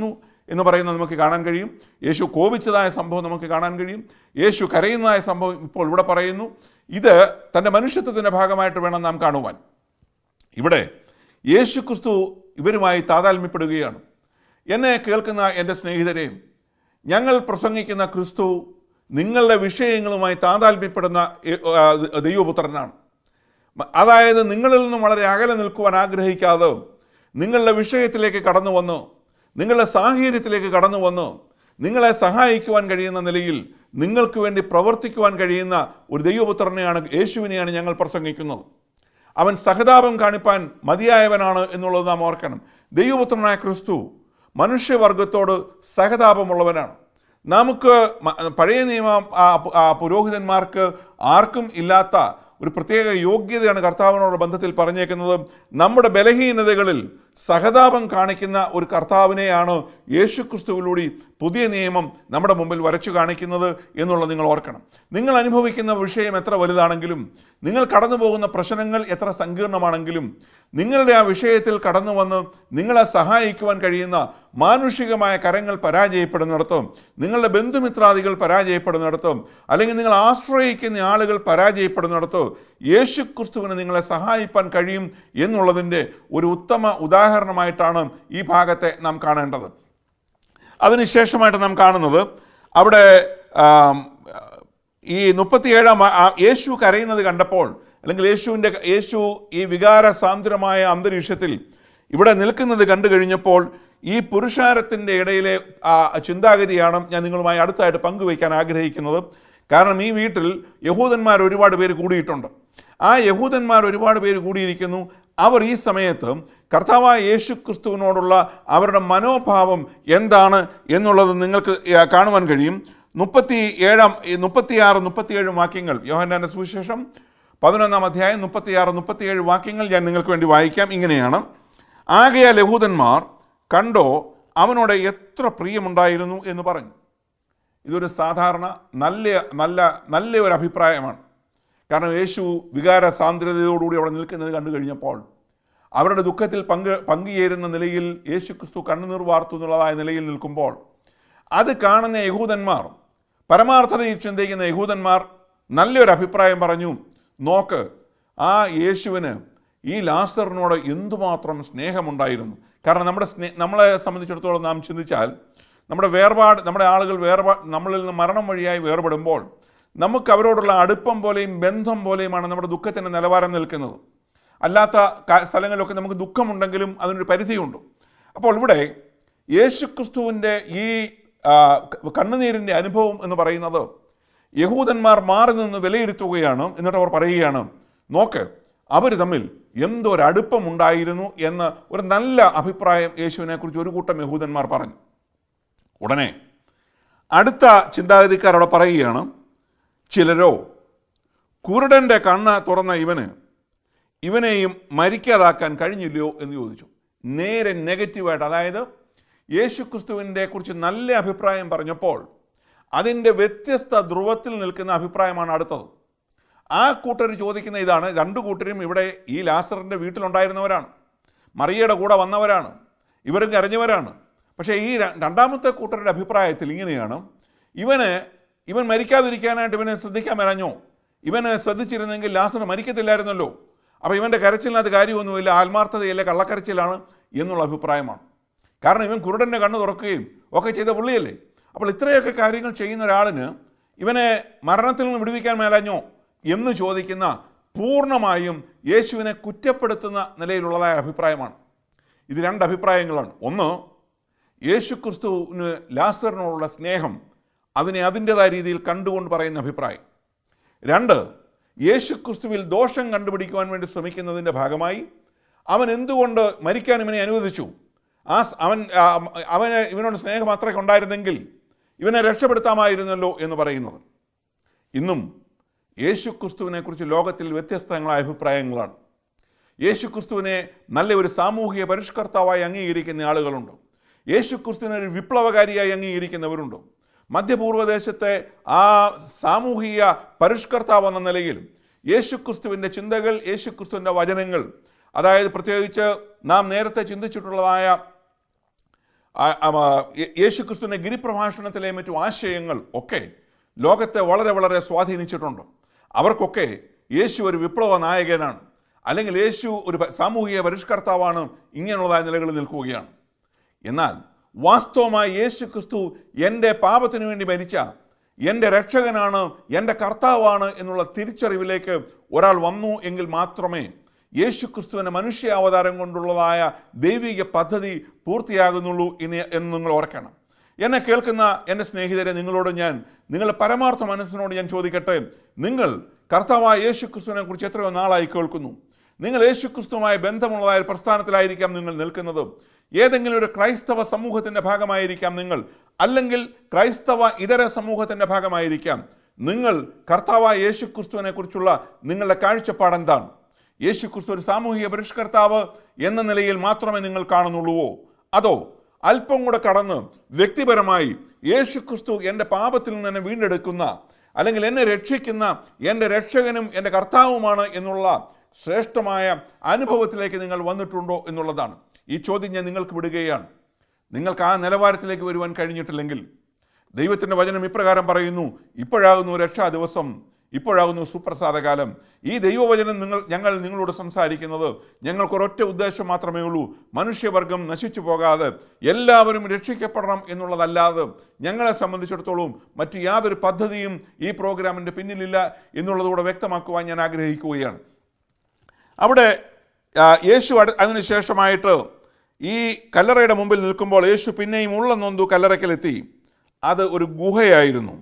എന്ന് പറയുന്നത് നമുക്ക് കാണാൻ കഴിയും യേശു കോപിച്ചതായ സംഭവം നമുക്ക് കാണാൻ കഴിയും യേശു കരയുന്നതായ സംഭവം ഇപ്പോൾ ഇവിടെ പറയുന്നു ഇത് തൻ്റെ മനുഷ്യത്വത്തിൻ്റെ ഭാഗമായിട്ട് വേണം നാം കാണുവാൻ ഇവിടെ യേശു ക്രിസ്തു ഇവരുമായി താതാത്മ്യപ്പെടുകയാണ് എന്നെ കേൾക്കുന്ന എൻ്റെ സ്നേഹിതരെ ഞങ്ങൾ പ്രസംഗിക്കുന്ന ക്രിസ്തു നിങ്ങളുടെ വിഷയങ്ങളുമായി താതാത്മ്യപ്പെടുന്ന എ- ആ, ദൈവപുത്രനാണ് മ- അതായത് നിങ്ങളിൽ നിന്നും വളരെ അകലെ നിൽക്കുവാൻ ആഗ്രഹിക്കാതെ നിങ്ങളുടെ വിഷയത്തിലേക്ക് കടന്നു വന്ന് നിങ്ങളുടെ സാഹചര്യത്തിലേക്ക് കടന്നു വന്ന് നിങ്ങളെ സഹായിക്കുവാൻ കഴിയുന്ന നിലയിൽ നിങ്ങൾക്ക് വേണ്ടി പ്രവർത്തിക്കുവാൻ കഴിയുന്ന ഒരു ദൈവപുത്രനെയാണ് യേശുവിനെയാണ് ഞങ്ങൾ പ്രസംഗിക്കുന്നത് അവൻ സഹതാപം കാണിപ്പാൻ മതിയായവനാണ് എന്നുള്ളത് നാം ഓർക്കണം ദൈവപുത്രനായ ക്രിസ്തു മനുഷ്യവർഗത്തോട് സഹതാപമുള്ളവനാണ് നമുക്ക് മ- പഴയ നിയമ ആ, ആ, പുരോഹിതന്മാർക്ക് ആർക്കും ഇല്ലാത്ത ഒരു പ്രത്യേക യോഗ്യതയാണ് കർത്താവിനോട് ബന്ധത്തിൽ പറഞ്ഞേക്കുന്നത് നമ്മുടെ ബലഹീനതകളിൽ സഹതാപം കാണിക്കുന്ന ഒരു കർത്താവിനെയാണ് യേശു ക്രിസ്തുവിലൂടെ പുതിയ നിയമം നമ്മുടെ മുമ്പിൽ വരച്ചു കാണിക്കുന്നത് എന്നുള്ളത് നിങ്ങൾ ഓർക്കണം നിങ്ങൾ അനുഭവിക്കുന്ന വിഷയം എത്ര വലുതാണെങ്കിലും നിങ്ങൾ കടന്നു പോകുന്ന പ്രശ്നങ്ങൾ എത്ര സങ്കീർണമാണെങ്കിലും നിങ്ങളുടെ ആ വിഷയത്തിൽ കടന്നു വന്ന് നിങ്ങളെ സഹായിക്കുവാൻ കഴിയുന്ന മാനുഷികമായ കരങ്ങൾ പരാജയപ്പെടുന്നിടത്തും നിങ്ങളുടെ ബന്ധുമിത്രാദികൾ പരാജയപ്പെടുന്നിടത്തും അല്ലെങ്കിൽ നിങ്ങൾ ആശ്രയിക്കുന്ന ആളുകൾ പരാജയപ്പെടുന്നിടത്തോ യേശു ക്രിസ്തുവിന് നിങ്ങളെ സഹായിപ്പാൻ കഴിയും എന്നുള്ളതിൻ്റെ ഒരു ഉത്തമ ഉദാഹരണമായിട്ടാണ് ഈ ഭാഗത്തെ നാം കാണേണ്ടത് അതിനുശേഷമായിട്ട് നാം കാണുന്നത് അവിടെ ആം, ഈ മുപ്പത്തിയേഴാം ആ- ആ യേശു കരയുന്നത് കണ്ടപ്പോൾ അല്ലെങ്കിൽ യേശുവിൻ്റെ യേശു ഈ വികാര സാന്ദ്രമായ അന്തരീക്ഷത്തിൽ ഇവിടെ നിൽക്കുന്നത് കണ്ടു കഴിഞ്ഞപ്പോൾ ഈ പുരുഷാരത്തിൻ്റെ ഇടയിലെ ആ ചിന്താഗതിയാണ് ഞാൻ നിങ്ങളുമായി അടുത്തായിട്ട് പങ്കുവയ്ക്കാൻ ആഗ്രഹിക്കുന്നത് കാരണം ഈ വീട്ടിൽ യഹൂദന്മാർ ഒരുപാട് പേര് കൂടിയിട്ടുണ്ട് ആ യഹൂദന്മാർ ഒരുപാട് പേര് കൂടിയിരിക്കുന്നു അവർ ഈ സമയത്ത് കർത്താവായ യേശു ക്രിസ്തുവിനോടുള്ള അവരുടെ മനോഭാവം എന്താണ് എന്നുള്ളത് നിങ്ങൾക്ക് ആ, കാണുവാൻ കഴിയും മുപ്പത്തി ഏഴാം മുപ്പത്തിയാറ് മുപ്പത്തിയേഴ് വാക്യങ്ങൾ യോഹന്നാന്റെ സുവിശേഷം പതിനൊന്നാം അധ്യായം മുപ്പത്തിയാറ് മുപ്പത്തിയേഴ് വാക്യങ്ങൾ ഞാൻ നിങ്ങൾക്ക് വേണ്ടി വായിക്കാം ഇങ്ങനെയാണ് ആകയാൽ യഹൂദന്മാർ കണ്ടോ അവനോട് എത്ര പ്രിയമുണ്ടായിരുന്നു എന്ന് പറഞ്ഞു ഇതൊരു സാധാരണ നല്ല നല്ല നല്ല ഒരു അഭിപ്രായമാണ് കാരണം യേശു വികാര സാന്ദ്രതയോടുകൂടി അവിടെ നിൽക്കുന്നത് കണ്ടു കഴിഞ്ഞപ്പോൾ അവരുടെ ദുഃഖത്തിൽ പങ്ക് പങ്കുചേരുന്ന നിലയിൽ യേശു ക്രിസ്തു കണ്ണുനീർ വാർത്തു എന്നുള്ളതായ നിലയിൽ നിൽക്കുമ്പോൾ അത് കാണുന്ന യഹൂദന്മാർ പരമാർത്ഥതയിൽ ചിന്തിക്കുന്ന യഹൂദന്മാർ നല്ലൊരു അഭിപ്രായം പറഞ്ഞു നോക്ക് ആ യേശുവിന് ഈ ലാസറിനോട് എന്തുമാത്രം സ്നേഹമുണ്ടായിരുന്നു കാരണം നമ്മുടെ സ്നേ നമ്മളെ സംബന്ധിച്ചിടത്തോളം നാം ചിന്തിച്ചാൽ നമ്മുടെ വേർപാട് നമ്മുടെ ആളുകൾ വേർപാ നമ്മളിൽ നിന്ന് മരണം വഴിയായി വേർപെടുമ്പോൾ നമുക്ക് അവരോടുള്ള അടുപ്പം പോലെയും ബന്ധം പോലെയുമാണ് നമ്മുടെ ദുഃഖത്തിൻ്റെ നിലവാരം നിൽക്കുന്നത് അല്ലാത്ത കാ- സ്ഥലങ്ങളിലൊക്കെ നമുക്ക് ദുഃഖമുണ്ടെങ്കിലും അതിനൊരു പരിധിയുണ്ട് അപ്പോൾ ഇവിടെ യേശുക്രിസ്തുവിൻ്റെ ഈ ആ, ക- കണ്ണുനീരിൻ്റെ അനുഭവം എന്ന് പറയുന്നത് യഹൂദന്മാർ മാറി നിന്ന് വിലയിരുത്തുകയാണ് എന്നിട്ട് അവർ പറയുകയാണ് നോക്ക് അവർ തമ്മിൽ എന്തൊരു അടുപ്പമുണ്ടായിരുന്നു എന്ന് ഒരു നല്ല അഭിപ്രായം യേശുവിനെക്കുറിച്ച് ഒരു കൂട്ടം യഹൂദന്മാർ പറഞ്ഞു ഉടനെ അടുത്ത ചിന്താഗതിക്കാർ അവിടെ പറയുകയാണ് ചിലരോ കുരുടൻ്റെ കണ്ണ് തുറന്ന ഇവന് ഇവനെയും മരിക്കാതാക്കാൻ കഴിഞ്ഞില്ലയോ എന്ന് ചോദിച്ചു നേരെ നെഗറ്റീവായിട്ട് അതായത് യേശു ക്രിസ്തുവിൻ്റെ കുറിച്ച് നല്ല അഭിപ്രായം പറഞ്ഞപ്പോൾ അതിൻ്റെ വ്യത്യസ്ത ധ്രുവത്തിൽ നിൽക്കുന്ന അഭിപ്രായമാണ് അടുത്തത് ആ കൂട്ടർ ചോദിക്കുന്ന ഇതാണ് രണ്ടു കൂട്ടരും ഇവിടെ ഈ ലാസറിൻ്റെ വീട്ടിലുണ്ടായിരുന്നവരാണ് മറിയയുടെ കൂടെ വന്നവരാണ് ഇവരും കരഞ്ഞവരാണ് പക്ഷേ ഈ ര- രണ്ടാമത്തെ കൂട്ടരുടെ അഭിപ്രായത്തിൽ ഇങ്ങനെയാണ് ഇവന് ഇവൻ മരിക്കാതിരിക്കാനായിട്ട് ഇവനെ ശ്രദ്ധിക്കാൻ വരാഞ്ഞോ ഇവന് ശ്രദ്ധിച്ചിരുന്നെങ്കിൽ ലാസർ മരിക്കത്തില്ലായിരുന്നല്ലോ അപ്പോൾ ഇവൻ്റെ കരച്ചിലിനകത്ത് കാര്യമൊന്നുമില്ല ആത്മാർത്ഥതയില്ല കള്ളക്കരച്ചിലാണ് എന്നുള്ള അഭിപ്രായമാണ് കാരണം ഇവൻ കുരുടൻ്റെ കണ്ണ് തുറക്കുകയും ഒക്കെ ചെയ്ത പുള്ളിയല്ലേ അപ്പോൾ ഇത്രയൊക്കെ കാര്യങ്ങൾ ചെയ്യുന്ന ഒരാളിന് ഇവനെ മരണത്തിൽ നിന്ന് വിടുവിക്കാൻ മേലാഞ്ഞോ എന്ന് ചോദിക്കുന്ന പൂർണ്ണമായും യേശുവിനെ കുറ്റപ്പെടുത്തുന്ന നിലയിലുള്ളതായ അഭിപ്രായമാണ് ഇത് രണ്ട് അഭിപ്രായങ്ങളാണ് ഒന്ന് യേശു ക്രിസ്തുവിന് ലാസറിനോടുള്ള സ്നേഹം അതിനെ അതിൻ്റെതായ രീതിയിൽ കണ്ടുകൊണ്ട് പറയുന്ന അഭിപ്രായം രണ്ട് യേശു ക്രിസ്തുവിൽ ദോഷം കണ്ടുപിടിക്കുവാൻ വേണ്ടി ശ്രമിക്കുന്നതിൻ്റെ ഭാഗമായി അവൻ എന്തുകൊണ്ട് മരിക്കാൻ ഇവനെ അനുവദിച്ചു ആ സ്- അവൻ ആ, അവന് ഇവനോട് സ്നേഹം അത്രയ്ക്ക് ഉണ്ടായിരുന്നെങ്കിൽ ഇവനെ രക്ഷപ്പെടുത്താമായിരുന്നല്ലോ എന്ന് പറയുന്നത് ഇന്നും യേശു ക്രിസ്തുവിനെക്കുറിച്ച് ലോകത്തിൽ വ്യത്യസ്തങ്ങളായ അഭിപ്രായങ്ങളാണ് യേശു ക്രിസ്തുവിനെ നല്ല ഒരു സാമൂഹിക പരിഷ്കർത്താവായി അംഗീകരിക്കുന്ന ആളുകളുണ്ട് യേശു ക്രിസ്തുവിനെ ഒരു വിപ്ലവകാരിയായി അംഗീകരിക്കുന്നവരുണ്ട് മധ്യപൂർവ്വദേശത്തെ ആ സാമൂഹിക പരിഷ്കർത്താവ് എന്ന നിലയിൽ യേശു ക്രിസ്തുവിൻ്റെ ചിന്തകൾ യേശു ക്രിസ്തുവിൻ്റെ വചനങ്ങൾ അതായത് പ്രത്യേകിച്ച് നാം നേരത്തെ ചിന്തിച്ചിട്ടുള്ളതായ ആ- ആ, യേ- യേശുക്രിസ്തുവിൻ്റെ ഗിരിപ്രഭാഷണത്തിലെ മറ്റു ആശയങ്ങൾ ഒക്കെ ലോകത്തെ വളരെ വളരെ സ്വാധീനിച്ചിട്ടുണ്ട് അവർക്കൊക്കെ യേശു ഒരു വിപ്ലവ നായകനാണ് അല്ലെങ്കിൽ യേശു ഒരു പ- സാമൂഹിക പരിഷ്കർത്താവാണ് ഇങ്ങനെയുള്ളതായ നിലകളിൽ നിൽക്കുകയാണ് എന്നാൽ വാസ്തവമായി യേശു ക്രിസ്തു എൻ്റെ പാപത്തിനു വേണ്ടി മരിച്ച എൻ്റെ രക്ഷകനാണ് എൻ്റെ കർത്താവാണ് എന്നുള്ള തിരിച്ചറിവിലേക്ക് ഒരാൾ വന്നു എങ്കിൽ മാത്രമേ യേശു ക്രിസ്തുവിൻ്റെ മനുഷ്യാവതാരം കൊണ്ടുള്ളതായ ദൈവിക പദ്ധതി പൂർത്തിയാകുന്നുള്ളൂ എന്ന് എന്ന് നിങ്ങൾ ഓർക്കണം എന്നെ കേൾക്കുന്ന എൻ്റെ സ്നേഹിതരെ നിങ്ങളോട് ഞാൻ നിങ്ങളുടെ പരമാർത്ഥ മനസ്സിനോട് ഞാൻ ചോദിക്കട്ടെ നിങ്ങൾ കർത്താവായ യേശു ക്രിസ്തുവിനെ കുറിച്ച് എത്രയോ നാളായി കേൾക്കുന്നു നിങ്ങൾ യേശു ക്രിസ്തുവുമായി ബന്ധമുള്ളതായ ഒരു പ്രസ്ഥാനത്തിലായിരിക്കാം നിങ്ങൾ നിൽക്കുന്നത് ഏതെങ്കിലും ഒരു ക്രൈസ്തവ സമൂഹത്തിൻ്റെ ഭാഗമായിരിക്കാം നിങ്ങൾ അല്ലെങ്കിൽ ക്രൈസ്തവ ഇതര സമൂഹത്തിൻ്റെ ഭാഗമായിരിക്കാം നിങ്ങൾ കർത്താവായ യേശു ക്രിസ്തുവിനെ കുറിച്ചുള്ള നിങ്ങളുടെ കാഴ്ചപ്പാട് എന്താണ് യേശു ക്രിസ്തു ഒരു സാമൂഹിക പരിഷ്കർത്താവ് എന്ന നിലയിൽ മാത്രമേ നിങ്ങൾ കാണുന്നുള്ളൂവോ അതോ അല്പം കൂടെ കടന്ന് വ്യക്തിപരമായി യേശു ക്രിസ്തു എൻ്റെ പാപത്തിൽ നിന്ന് എന്നെ വീണ്ടെടുക്കുന്ന അല്ലെങ്കിൽ എന്നെ രക്ഷിക്കുന്ന എൻ്റെ രക്ഷകനും എൻ്റെ കർത്താവുമാണ് എന്നുള്ള ശ്രേഷ്ഠമായ അനുഭവത്തിലേക്ക് നിങ്ങൾ വന്നിട്ടുണ്ടോ എന്നുള്ളതാണ് ഈ ചോദ്യം ഞാൻ നിങ്ങൾക്ക് വിടുകയാണ് നിങ്ങൾക്ക് ആ നിലവാരത്തിലേക്ക് വരുവാൻ കഴിഞ്ഞിട്ടില്ലെങ്കിൽ ദൈവത്തിൻ്റെ വചനം ഇപ്രകാരം പറയുന്നു ഇപ്പോഴാകുന്നു രക്ഷാ ദിവസം ഇപ്പോഴാകുന്നു സുപ്രസാദകാലം ഈ ദൈവവചനം നിങ്ങൾ ഞങ്ങൾ നിങ്ങളോട് സംസാരിക്കുന്നത് ഞങ്ങൾക്ക് ഒരൊറ്റ ഉദ്ദേശം മാത്രമേ ഉള്ളൂ മനുഷ്യവർഗം നശിച്ചു പോകാതെ എല്ലാവരും രക്ഷിക്കപ്പെടണം എന്നുള്ളതല്ലാതെ ഞങ്ങളെ സംബന്ധിച്ചിടത്തോളം മറ്റു യാതൊരു പദ്ധതിയും ഈ പ്രോഗ്രാമിൻ്റെ പിന്നിലില്ല എന്നുള്ളതുകൂടെ വ്യക്തമാക്കുവാൻ ഞാൻ ആഗ്രഹിക്കുകയാണ് അവിടെ ആ, യേശു അട- അതിനുശേഷമായിട്ട് ഈ കല്ലറയുടെ മുമ്പിൽ നിൽക്കുമ്പോൾ യേശു പിന്നെയും ഉള്ള നൊന്തു കല്ലറയ്ക്കലെത്തി അത് ഒരു ഗുഹയായിരുന്നു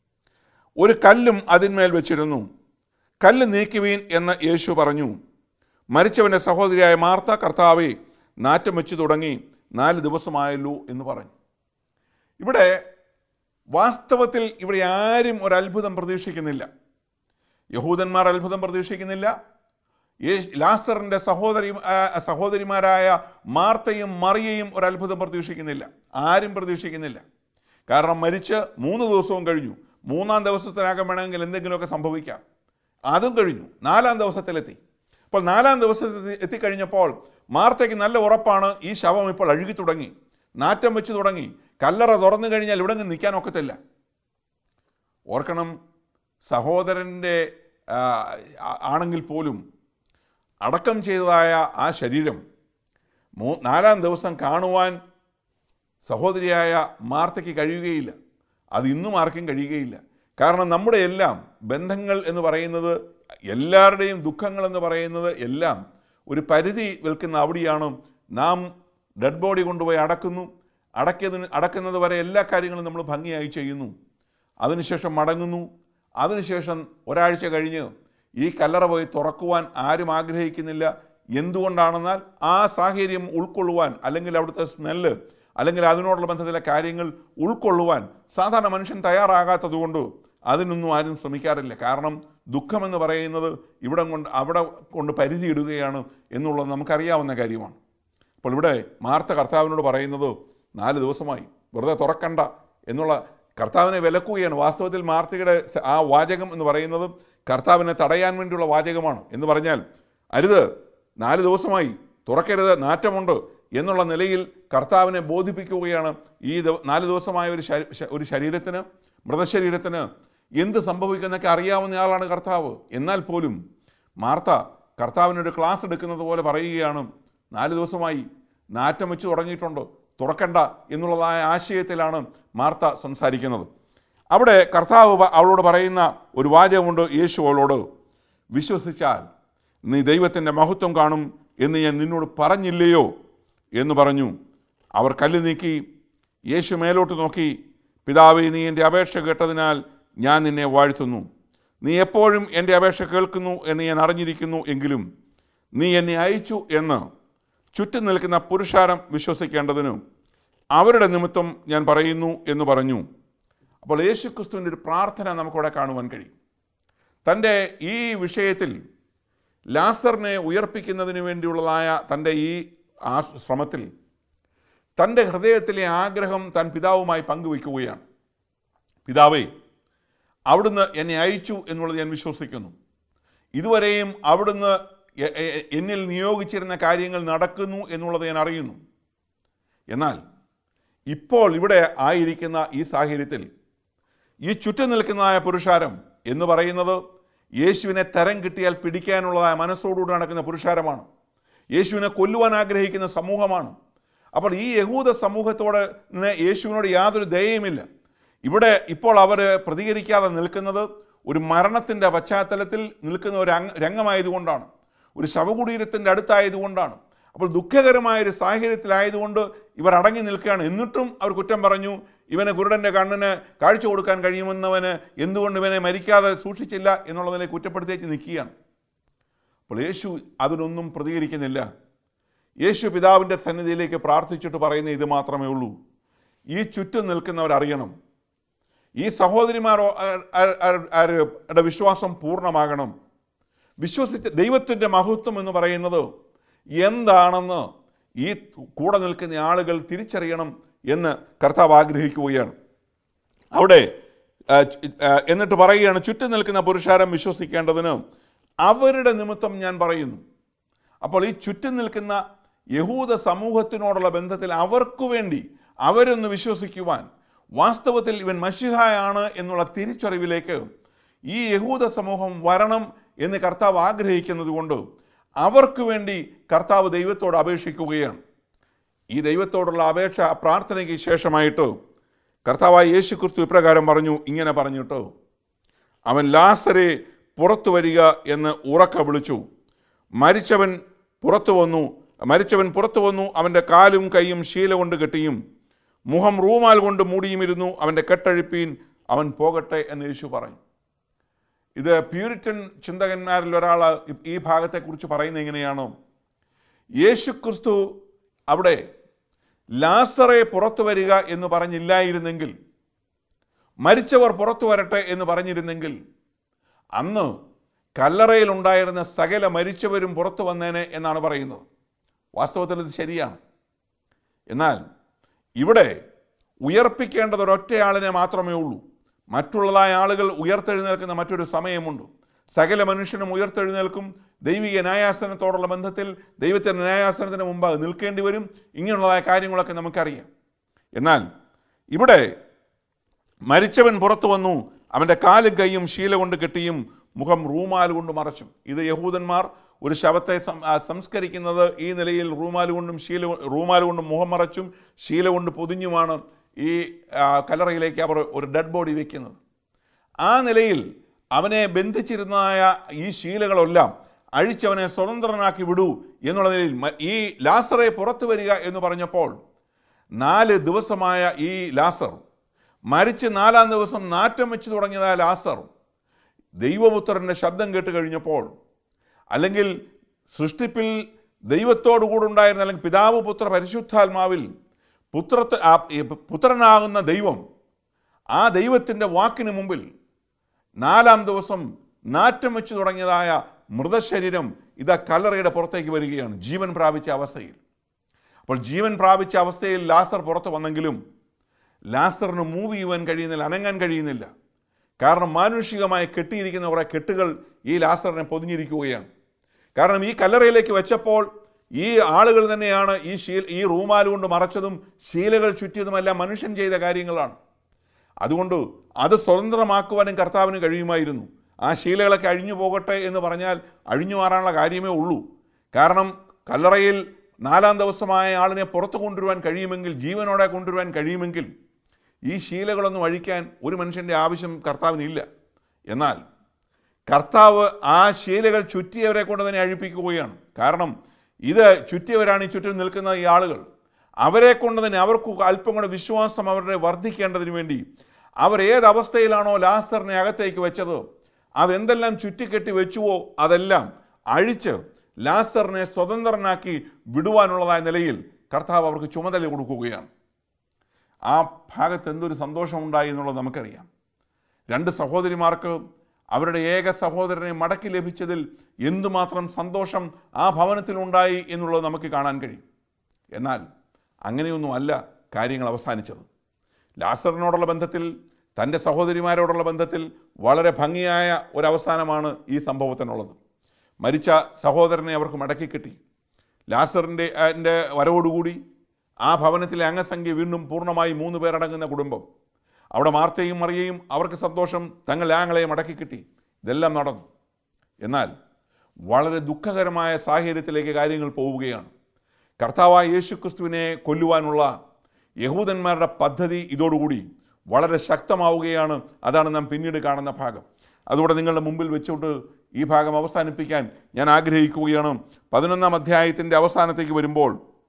ഒരു കല്ലും അതിന്മേൽ വെച്ചിരുന്നു കല്ല് നീക്കുവീൻ എന്ന് യേശു പറഞ്ഞു മരിച്ചവൻ്റെ സഹോദരിയായ മാർത്ത കർത്താവെ നാറ്റം വെച്ച് തുടങ്ങി നാല് ദിവസമായല്ലോ എന്ന് പറഞ്ഞു ഇവിടെ വാസ്തവത്തിൽ ഇവിടെ ആരും ഒരു അത്ഭുതം പ്രതീക്ഷിക്കുന്നില്ല യഹൂദന്മാർ അത്ഭുതം പ്രതീക്ഷിക്കുന്നില്ല യേശ് ലാസറിൻ്റെ സഹോദരി ആ, സഹോദരിമാരായ മാർത്തയും മറിയയും ഒരു അത്ഭുതം പ്രതീക്ഷിക്കുന്നില്ല ആരും പ്രതീക്ഷിക്കുന്നില്ല കാരണം മരിച്ച് മൂന്ന് ദിവസവും കഴിഞ്ഞു മൂന്നാം ദിവസത്തിനകം വേണമെങ്കിൽ എന്തെങ്കിലുമൊക്കെ സംഭവിക്കാം അതും കഴിഞ്ഞു നാലാം ദിവസത്തിലെത്തി അപ്പോൾ നാലാം ദിവസത്തിൽ എത്തിക്കഴിഞ്ഞപ്പോൾ മാർത്തയ്ക്ക് നല്ല ഉറപ്പാണ് ഈ ശവം ഇപ്പോൾ അഴുകി തുടങ്ങി നാറ്റം വെച്ച് തുടങ്ങി കല്ലറ തുറന്നു കഴിഞ്ഞാൽ ഇവിടെ നിന്ന് നിൽക്കാൻ ഒക്കത്തില്ല ഓർക്കണം സഹോദരൻ്റെ ആ, ആ- ആണെങ്കിൽ പോലും അടക്കം ചെയ്തതായ ആ ശരീരം മൂ നാലാം ദിവസം കാണുവാൻ സഹോദരിയായ മാർത്തയ്ക്ക് കഴിയുകയില്ല അത് ഇന്നും ആർക്കും കഴിയുകയില്ല കാരണം നമ്മുടെ എല്ലാം ബന്ധങ്ങൾ എന്ന് പറയുന്നത് എല്ലാവരുടെയും ദുഃഖങ്ങൾ എന്ന് പറയുന്നത് എല്ലാം ഒരു പരിധി വിൽക്കുന്ന അവിടെയാണ് നാം ഡെഡ് ബോഡി കൊണ്ടുപോയി അടക്കുന്നു അടക്കിയതിന് അടക്കുന്നത് വരെ എല്ലാ കാര്യങ്ങളും നമ്മൾ ഭംഗിയായി ചെയ്യുന്നു അതിനുശേഷം മടങ്ങുന്നു അതിനുശേഷം ഒരാഴ്ച കഴിഞ്ഞ് ഈ കല്ലറ പോയി തുറക്കുവാൻ ആരും ആഗ്രഹിക്കുന്നില്ല എന്തുകൊണ്ടാണെന്നാൽ ആ സാഹചര്യം ഉൾക്കൊള്ളുവാൻ അല്ലെങ്കിൽ അവിടുത്തെ സ്മെല്ല് അല്ലെങ്കിൽ അതിനോടുള്ള ബന്ധത്തിലെ കാര്യങ്ങൾ ഉൾക്കൊള്ളുവാൻ സാധാരണ മനുഷ്യൻ തയ്യാറാകാത്തതുകൊണ്ട് അതിനൊന്നും ആരും ശ്രമിക്കാറില്ല കാരണം ദുഃഖമെന്ന് പറയുന്നത് ഇവിടെ കൊണ്ട് അവിടെ കൊണ്ട് പരിധി ഇടുകയാണ് എന്നുള്ളത് നമുക്കറിയാവുന്ന കാര്യമാണ് അപ്പോൾ ഇവിടെ മാർത്ത കർത്താവിനോട് പറയുന്നത് നാല് ദിവസമായി വെറുതെ തുറക്കണ്ട എന്നുള്ള കർത്താവിനെ വിലക്കുകയാണ് വാസ്തവത്തിൽ മാർത്തയുടെ സ- ആ വാചകം എന്ന് പറയുന്നത് കർത്താവിനെ തടയാൻ വേണ്ടിയുള്ള വാചകമാണ് എന്ന് പറഞ്ഞാൽ അരുത് നാല് ദിവസമായി തുറക്കരുത് നാറ്റമുണ്ട് എന്നുള്ള നിലയിൽ കർത്താവിനെ ബോധിപ്പിക്കുകയാണ് ഈ ദിവ- നാല് ദിവസമായ ഒരു ശരീ- ശ- ഒരു ശരീരത്തിന് മൃതശരീരത്തിന് എന്ത് സംഭവിക്കുന്നൊക്കെ അറിയാവുന്ന ആളാണ് കർത്താവ് എന്നാൽ പോലും മാർത്ത കർത്താവിനൊരു ക്ലാസ് എടുക്കുന്നത് പോലെ പറയുകയാണ് നാല് ദിവസമായി നാറ്റം വെച്ച് തുടങ്ങിയിട്ടുണ്ട് തുറക്കണ്ട എന്നുള്ളതായ ആശയത്തിലാണ് മാർത്ത സംസാരിക്കുന്നത് അവിടെ കർത്താവ് പ- അവളോട് പറയുന്ന ഒരു വാചകമുണ്ട് യേശു അവളോട് വിശ്വസിച്ചാൽ നീ ദൈവത്തിൻ്റെ മഹത്വം കാണും എന്ന് ഞാൻ നിന്നോട് പറഞ്ഞില്ലയോ എന്ന് പറഞ്ഞു അവർ കല്ല് നീക്കി യേശു മേലോട്ട് നോക്കി പിതാവേ നീ എൻ്റെ അപേക്ഷ കേട്ടതിനാൽ ഞാൻ നിന്നെ വാഴ്ത്തുന്നു നീ എപ്പോഴും എൻ്റെ അപേക്ഷ കേൾക്കുന്നു എന്ന് ഞാൻ അറിഞ്ഞിരിക്കുന്നു എങ്കിലും നീ എന്നെ അയച്ചു എന്ന് ചുറ്റും നിൽക്കുന്ന പുരുഷാരം വിശ്വസിക്കേണ്ടതിന് അവരുടെ നിമിത്തം ഞാൻ പറയുന്നു എന്ന് പറഞ്ഞു അപ്പോൾ യേശു ക്രിസ്തുവിൻ്റെ ഒരു പ്രാർത്ഥന നമുക്കിവിടെ കാണുവാൻ കഴിയും തൻ്റെ ഈ വിഷയത്തിൽ ലാസറിനെ ഉയർപ്പിക്കുന്നതിന് വേണ്ടിയുള്ളതായ തൻ്റെ ഈ ആ ശ്രമത്തിൽ തൻ്റെ ഹൃദയത്തിലെ ആഗ്രഹം താൻ പിതാവുമായി പങ്കുവയ്ക്കുകയാണ് പിതാവേ അവിടുന്ന് എന്നെ അയച്ചു എന്നുള്ളത് ഞാൻ വിശ്വസിക്കുന്നു ഇതുവരെയും അവിടുന്ന് എ- എ- എന്നിൽ നിയോഗിച്ചിരുന്ന കാര്യങ്ങൾ നടക്കുന്നു എന്നുള്ളത് ഞാൻ അറിയുന്നു എന്നാൽ ഇപ്പോൾ ഇവിടെ ആയിരിക്കുന്ന ഈ സാഹചര്യത്തിൽ ഈ ചുറ്റും നിൽക്കുന്നതായ പുരുഷാരം എന്ന് പറയുന്നത് യേശുവിനെ തരം കിട്ടിയാൽ പിടിക്കാനുള്ളതായ മനസ്സോടുകൂടി നടക്കുന്ന പുരുഷാരമാണ് യേശുവിനെ കൊല്ലുവാൻ ആഗ്രഹിക്കുന്ന സമൂഹമാണ് അപ്പോൾ ഈ യഹൂദ സമൂഹത്തോട് ന് യേശുവിനോട് യാതൊരു ദയയുമില്ല ഇവിടെ ഇപ്പോൾ അവർ പ്രതികരിക്കാതെ നിൽക്കുന്നത് ഒരു മരണത്തിൻ്റെ പശ്ചാത്തലത്തിൽ നിൽക്കുന്ന ഒരു അംഗ രംഗമായതുകൊണ്ടാണ് ഒരു ശവകുടീരത്തിൻ്റെ അടുത്തായതുകൊണ്ടാണ് അപ്പോൾ ദുഃഖകരമായ ഒരു സാഹചര്യത്തിലായതുകൊണ്ട് ഇവർ അടങ്ങി നിൽക്കുകയാണ് എന്നിട്ടും അവർ കുറ്റം പറഞ്ഞു ഇവന് കുരുടൻ്റെ കണ്ണിന് കാഴ്ച കൊടുക്കാൻ കഴിയുമെന്നവന് എന്തുകൊണ്ട് ഇവനെ മരിക്കാതെ സൂക്ഷിച്ചില്ല എന്നുള്ളതിനെ കുറ്റപ്പെടുത്തിയേച്ച് നിൽക്കുകയാണ് അപ്പോൾ യേശു അതിനൊന്നും പ്രതികരിക്കുന്നില്ല യേശു പിതാവിൻ്റെ സന്നിധിയിലേക്ക് പ്രാർത്ഥിച്ചിട്ട് പറയുന്ന ഇത് മാത്രമേ ഉള്ളൂ ഈ ചുറ്റും നിൽക്കുന്നവരറിയണം ഈ സഹോദരിമാർ രുടെ വിശ്വാസം പൂർണ്ണമാകണം വിശ്വസിച്ച് ദൈവത്തിൻ്റെ മഹത്വം എന്ന് പറയുന്നത് എന്താണെന്ന് ഈ കൂടെ നിൽക്കുന്ന ആളുകൾ തിരിച്ചറിയണം എന്ന് കർത്താവ് ആഗ്രഹിക്കുകയാണ് അവിടെ ആ, ചു- ആ, എന്നിട്ട് പറയുകയാണ് ചുറ്റും നിൽക്കുന്ന പുരുഷാരം വിശ്വസിക്കേണ്ടതിന് അവരുടെ നിമിത്തം ഞാൻ പറയുന്നു അപ്പോൾ ഈ ചുറ്റും നിൽക്കുന്ന യഹൂദ സമൂഹത്തിനോടുള്ള ബന്ധത്തിൽ അവർക്കു വേണ്ടി അവരൊന്ന് വിശ്വസിക്കുവാൻ വാസ്തവത്തിൽ ഇവൻ മഷിഹായാണ് എന്നുള്ള തിരിച്ചറിവിലേക്ക് ഈ യഹൂദ സമൂഹം വരണം എന്ന് കർത്താവ് ആഗ്രഹിക്കുന്നത് കൊണ്ട് അവർക്ക് വേണ്ടി കർത്താവ് ദൈവത്തോട് അപേക്ഷിക്കുകയാണ് ഈ ദൈവത്തോടുള്ള അപേക്ഷ പ്രാർത്ഥനയ്ക്ക് ശേഷമായിട്ട് കർത്താവായ യേശു ക്രിസ്തു ഇപ്രകാരം പറഞ്ഞു ഇങ്ങനെ പറഞ്ഞിട്ട് അവൻ ലാസരെ പുറത്തു വരിക എന്ന് ഉറക്ക വിളിച്ചു മരിച്ചവൻ പുറത്തു വന്നു മരിച്ചവൻ പുറത്തു വന്നു അവൻ്റെ കാലും കൈയും ശീല കൊണ്ട് കെട്ടിയും മുഖം റൂമാൽ കൊണ്ട് മൂടിയുമിരുന്നു അവൻ്റെ കെട്ടഴിപ്പീൻ അവൻ പോകട്ടെ എന്ന് യേശു പറഞ്ഞു ഇത് പ്യൂരിറ്റൻ ചിന്തകന്മാരിൽ ഒരാൾ ഈ ഭാഗത്തെക്കുറിച്ച് പറയുന്നത് എങ്ങനെയാണോ യേശു ക്രിസ്തു അവിടെ ലാസറെ പുറത്തു വരിക എന്ന് പറഞ്ഞില്ലായിരുന്നെങ്കിൽ മരിച്ചവർ പുറത്തു വരട്ടെ എന്ന് പറഞ്ഞിരുന്നെങ്കിൽ അന്ന് കല്ലറയിലുണ്ടായിരുന്ന സകല മരിച്ചവരും പുറത്തു വന്നേനെ എന്നാണ് പറയുന്നത് വാസ്തവത്തിൽ ഇത് ശരിയാണ് എന്നാൽ ഇവിടെ ഉയർപ്പിക്കേണ്ടത് ഒരൊറ്റയാളിനെ മാത്രമേ ഉള്ളൂ മറ്റുള്ളതായ ആളുകൾ ഉയർത്തെഴുന്നേൽക്കുന്ന മറ്റൊരു സമയമുണ്ട് സകല മനുഷ്യനും ഉയർത്തെഴുന്നേൽക്കും ദൈവിക ന്യായാസനത്തോടുള്ള ബന്ധത്തിൽ ദൈവത്തിൻ്റെ ന്യായാസനത്തിന് മുമ്പ് നിൽക്കേണ്ടി വരും ഇങ്ങനെയുള്ളതായ കാര്യങ്ങളൊക്കെ നമുക്കറിയാം എന്നാൽ ഇവിടെ മരിച്ചവൻ പുറത്തു വന്നു അവൻ്റെ കാലും കൈയും ശീല കൊണ്ട് കെട്ടിയും മുഖം റൂമാൽ കൊണ്ട് മറച്ചും ഇത് യഹൂദന്മാർ ഒരു ശവത്തെ സം- ആ, സംസ്കരിക്കുന്നത് ഈ നിലയിൽ റൂമാൽ കൊണ്ടും ശീല കൊ- റൂമാൽ കൊണ്ടും മുഖം മറച്ചും ശീല കൊണ്ട് പൊതിഞ്ഞുമാണ് ഈ ആ, കല്ലറയിലേക്ക് അവർ ഒരു ഡെഡ് ബോഡി വയ്ക്കുന്നത് ആ നിലയിൽ അവനെ ബന്ധിച്ചിരുന്നതായ ഈ ശീലകളെല്ലാം അഴിച്ചവനെ സ്വതന്ത്രനാക്കി വിടൂ എന്നുള്ള നിലയിൽ മ- ഈ ലാസറെ പുറത്തു വരിക എന്ന് പറഞ്ഞപ്പോൾ നാല് ദിവസമായ ഈ ലാസർ മരിച്ച് നാലാം ദിവസം നാറ്റം വെച്ച് തുടങ്ങിയതായ ലാസർ ദൈവപുത്രൻ്റെ ശബ്ദം കേട്ട് കഴിഞ്ഞപ്പോൾ അല്ലെങ്കിൽ സൃഷ്ടിപ്പിൽ ദൈവത്തോടു കൂടെ ഉണ്ടായിരുന്ന അല്ലെങ്കിൽ പിതാവ് പുത്ര പരിശുദ്ധാത്മാവിൽ പുത്രത്തെ ആ, ഈ പുത്രനാകുന്ന ദൈവം ആ ദൈവത്തിൻ്റെ വാക്കിന് മുമ്പിൽ നാലാം ദിവസം നാറ്റം വെച്ച് തുടങ്ങിയതായ മൃതശരീരം ഇതാ കല്ലറയുടെ പുറത്തേക്ക് വരികയാണ് ജീവൻ പ്രാപിച്ച അവസ്ഥയിൽ അപ്പോൾ ജീവൻ പ്രാപിച്ച അവസ്ഥയിൽ ലാസർ പുറത്ത് വന്നെങ്കിലും ലാസറിന് മൂവ് ചെയ്യുവാൻ കഴിയുന്നില്ല അനങ്ങാൻ കഴിയുന്നില്ല കാരണം മാനുഷികമായി കെട്ടിയിരിക്കുന്ന കുറേ കെട്ടുകൾ ഈ ലാസറിനെ പൊതിഞ്ഞിരിക്കുകയാണ് കാരണം ഈ കല്ലറയിലേക്ക് വെച്ചപ്പോൾ ഈ ആളുകൾ തന്നെയാണ് ഈ ശീൽ ഈ റൂമാൽ കൊണ്ട് മറച്ചതും ശീലകൾ ചുറ്റിയതുമെല്ലാം മനുഷ്യൻ ചെയ്ത കാര്യങ്ങളാണ് അതുകൊണ്ട് അത് സ്വതന്ത്രമാക്കുവാനും കർത്താവിന് കഴിയുമായിരുന്നു ആ ശീലകളൊക്കെ അഴിഞ്ഞു പോകട്ടെ എന്ന് പറഞ്ഞാൽ അഴിഞ്ഞു മാറാനുള്ള കാര്യമേ ഉള്ളൂ കാരണം കല്ലറയിൽ നാലാം ദിവസമായ ആളിനെ പുറത്തു കൊണ്ടുവരുവാൻ കഴിയുമെങ്കിൽ ജീവനോടെ കൊണ്ടുവരുവാൻ കഴിയുമെങ്കിൽ ഈ ശീലകളൊന്നും അഴിക്കാൻ ഒരു മനുഷ്യൻ്റെ ആവശ്യം കർത്താവിനില്ല എന്നാൽ കർത്താവ് ആ ശീലകൾ ചുറ്റിയവരെ കൊണ്ട് തന്നെ അഴിപ്പിക്കുകയാണ് കാരണം ഇത് ചുറ്റിയവരാണ് ഈ ചുറ്റും നിൽക്കുന്ന ഈ ആളുകൾ അവരെ കൊണ്ട് തന്നെ അവർക്ക് അല്പം കൂടെ വിശ്വാസം അവരുടെ വർദ്ധിക്കേണ്ടതിന് വേണ്ടി അവർ ഏത് അവസ്ഥയിലാണോ ലാസറിനെ അകത്തേക്ക് വെച്ചത് അതെന്തെല്ലാം ചുറ്റിക്കെട്ടി വെച്ചുവോ അതെല്ലാം അഴിച്ച് ലാസറിനെ സ്വതന്ത്രനാക്കി വിടുവാനുള്ളതായ നിലയിൽ കർത്താവ് അവർക്ക് ചുമതല കൊടുക്കുകയാണ് ആ ഭാഗത്ത് എന്തൊരു സന്തോഷമുണ്ടായി എന്നുള്ളത് നമുക്കറിയാം രണ്ട് സഹോദരിമാർക്ക് അവരുടെ ഏക സഹോദരനെ മടക്കി ലഭിച്ചതിൽ എന്തുമാത്രം സന്തോഷം ആ ഭവനത്തിലുണ്ടായി എന്നുള്ളത് നമുക്ക് കാണാൻ കഴിയും എന്നാൽ അങ്ങനെയൊന്നും അല്ല കാര്യങ്ങൾ അവസാനിച്ചത് ലാസറിനോടുള്ള ബന്ധത്തിൽ തൻ്റെ സഹോദരിമാരോടുള്ള ബന്ധത്തിൽ വളരെ ഭംഗിയായ ഒരവസാനമാണ് ഈ സംഭവത്തിനുള്ളത് മരിച്ച സഹോദരനെ അവർക്ക് മടക്കി കിട്ടി ലാസറിൻ്റെ എൻ്റെ വരവോടുകൂടി ആ ഭവനത്തിലെ അംഗസംഖ്യ വീണ്ടും പൂർണ്ണമായി മൂന്ന് പേരടങ്ങുന്ന കുടുംബം അവിടെ മാർത്തയും മറിയയും അവർക്ക് സന്തോഷം തങ്ങളുടെ ആങ്ങളെയും അടക്കി കിട്ടി ഇതെല്ലാം നടന്നു എന്നാൽ വളരെ ദുഃഖകരമായ സാഹചര്യത്തിലേക്ക് കാര്യങ്ങൾ പോവുകയാണ് കർത്താവായ യേശു ക്രിസ്തുവിനെ കൊല്ലുവാനുള്ള യഹൂദന്മാരുടെ പദ്ധതി ഇതോടുകൂടി വളരെ ശക്തമാവുകയാണ് അതാണ് നാം പിന്നീട് കാണുന്ന ഭാഗം അതുകൂടെ നിങ്ങളുടെ മുമ്പിൽ വെച്ചുകൊണ്ട് ഈ ഭാഗം അവസാനിപ്പിക്കാൻ ഞാൻ ആഗ്രഹിക്കുകയാണ് പതിനൊന്നാം അധ്യായത്തിൻ്റെ അവസാനത്തേക്ക് വരുമ്പോൾ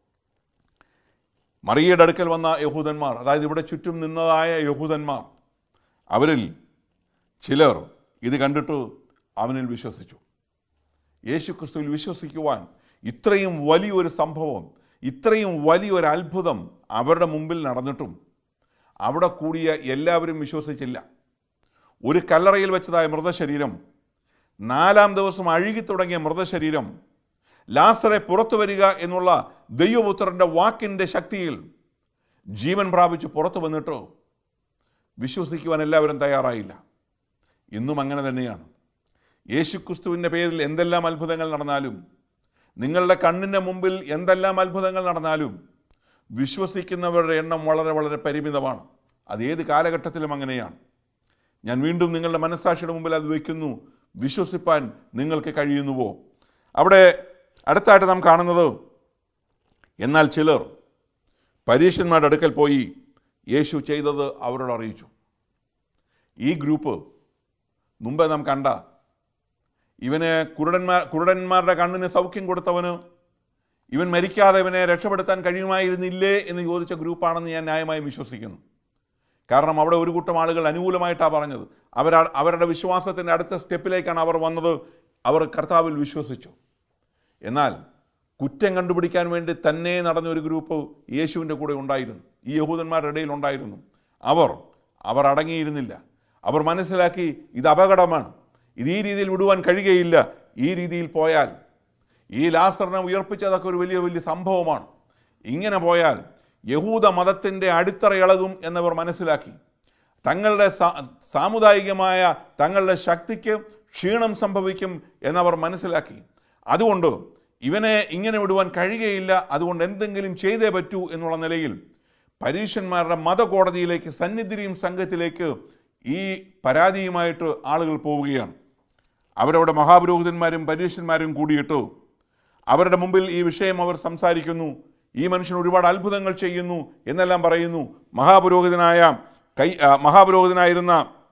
മറിയയുടെ അടുക്കൽ വന്ന യഹൂദന്മാർ അതായത് ഇവിടെ ചുറ്റും നിന്നതായ യഹൂദന്മാർ അവരിൽ ചിലർ ഇത് കണ്ടിട്ട് അവനിൽ വിശ്വസിച്ചു യേശു ക്രിസ്തുവിൽ വിശ്വസിക്കുവാൻ ഇത്രയും വലിയൊരു സംഭവം ഇത്രയും വലിയൊരു അത്ഭുതം അവരുടെ മുമ്പിൽ നടന്നിട്ടും അവിടെ കൂടിയ എല്ലാവരും വിശ്വസിച്ചില്ല ഒരു കല്ലറയിൽ വെച്ചതായ മൃതശരീരം നാലാം ദിവസം അഴുകി തുടങ്ങിയ മൃതശരീരം ലാസറെ പുറത്തു വരിക എന്നുള്ള ദൈവപുത്രൻ്റെ വാക്കിൻ്റെ ശക്തിയിൽ ജീവൻ പ്രാപിച്ച് പുറത്തു വന്നിട്ടോ വിശ്വസിക്കുവാൻ എല്ലാവരും തയ്യാറായില്ല ഇന്നും അങ്ങനെ തന്നെയാണ് യേശുക്രിസ്തുവിൻ്റെ പേരിൽ എന്തെല്ലാം അത്ഭുതങ്ങൾ നടന്നാലും നിങ്ങളുടെ കണ്ണിൻ്റെ മുമ്പിൽ എന്തെല്ലാം അത്ഭുതങ്ങൾ നടന്നാലും വിശ്വസിക്കുന്നവരുടെ എണ്ണം വളരെ വളരെ പരിമിതമാണ് അത് ഏത് കാലഘട്ടത്തിലും അങ്ങനെയാണ് ഞാൻ വീണ്ടും നിങ്ങളുടെ മനസ്സാക്ഷിയുടെ മുമ്പിൽ അത് വയ്ക്കുന്നു വിശ്വസിപ്പാൻ നിങ്ങൾക്ക് കഴിയുന്നുവോ അവിടെ അടുത്തായിട്ട് നാം കാണുന്നത് എന്നാൽ ചിലർ പരീക്ഷന്മാരുടെ അടുക്കൽ പോയി യേശു ചെയ്തത് അവരോട് അറിയിച്ചു ഈ ഗ്രൂപ്പ് മുമ്പേ നാം കണ്ട ഇവന് കുരുടന്മാർ കുരുടന്മാരുടെ കണ്ണിന് സൗഖ്യം കൊടുത്തവന് ഇവൻ മരിക്കാതെ ഇവനെ രക്ഷപ്പെടുത്താൻ കഴിയുമായിരുന്നില്ലേ എന്ന് ചോദിച്ച ഗ്രൂപ്പാണെന്ന് ഞാൻ ന്യായമായും വിശ്വസിക്കുന്നു കാരണം അവിടെ ഒരു കൂട്ടം ആളുകൾ അനുകൂലമായിട്ടാണ് പറഞ്ഞത് അവർ അവരുടെ വിശ്വാസത്തിൻ്റെ അടുത്ത സ്റ്റെപ്പിലേക്കാണ് അവർ വന്നത് അവർ കർത്താവിൽ വിശ്വസിച്ചു എന്നാൽ കുറ്റം കണ്ടുപിടിക്കാൻ വേണ്ടി തന്നെ നടന്ന ഒരു ഗ്രൂപ്പ് യേശുവിൻ്റെ കൂടെ ഉണ്ടായിരുന്നു ഈ യഹൂദന്മാരുടെ ഇടയിൽ ഉണ്ടായിരുന്നു അവർ അവർ അടങ്ങിയിരുന്നില്ല അവർ മനസ്സിലാക്കി ഇത് അപകടമാണ് ഇത് ഈ രീതിയിൽ വിടുവാൻ കഴിയുകയില്ല ഈ രീതിയിൽ പോയാൽ ഈ ലാസറിനെ ഉയർപ്പിച്ചതൊക്കെ ഒരു വലിയ വലിയ സംഭവമാണ് ഇങ്ങനെ പോയാൽ യഹൂദ മതത്തിൻ്റെ അടിത്തറ ഇളകും എന്നവർ മനസ്സിലാക്കി തങ്ങളുടെ സാ- സാമുദായികമായ തങ്ങളുടെ ശക്തിക്ക് ക്ഷീണം സംഭവിക്കും എന്നവർ മനസ്സിലാക്കി അതുകൊണ്ട് ഇവനെ ഇങ്ങനെ വിടുവാൻ കഴിയുകയില്ല അതുകൊണ്ട് എന്തെങ്കിലും ചെയ്തേ പറ്റൂ എന്നുള്ള നിലയിൽ പരീക്ഷന്മാരുടെ മതകോടതിയിലേക്ക് സന്നിധിയും സംഘത്തിലേക്ക് ഈ പരാതിയുമായിട്ട് ആളുകൾ പോവുകയാണ് അവരവിടെ മഹാപുരോഹിതന്മാരും പരീക്ഷന്മാരും കൂടിയിട്ട് അവരുടെ മുമ്പിൽ ഈ വിഷയം അവർ സംസാരിക്കുന്നു ഈ മനുഷ്യൻ ഒരുപാട് അത്ഭുതങ്ങൾ ചെയ്യുന്നു എന്നെല്ലാം പറയുന്നു മഹാപുരോഹിതനായ കൈ ആ, മഹാപുരോഹിതനായിരുന്ന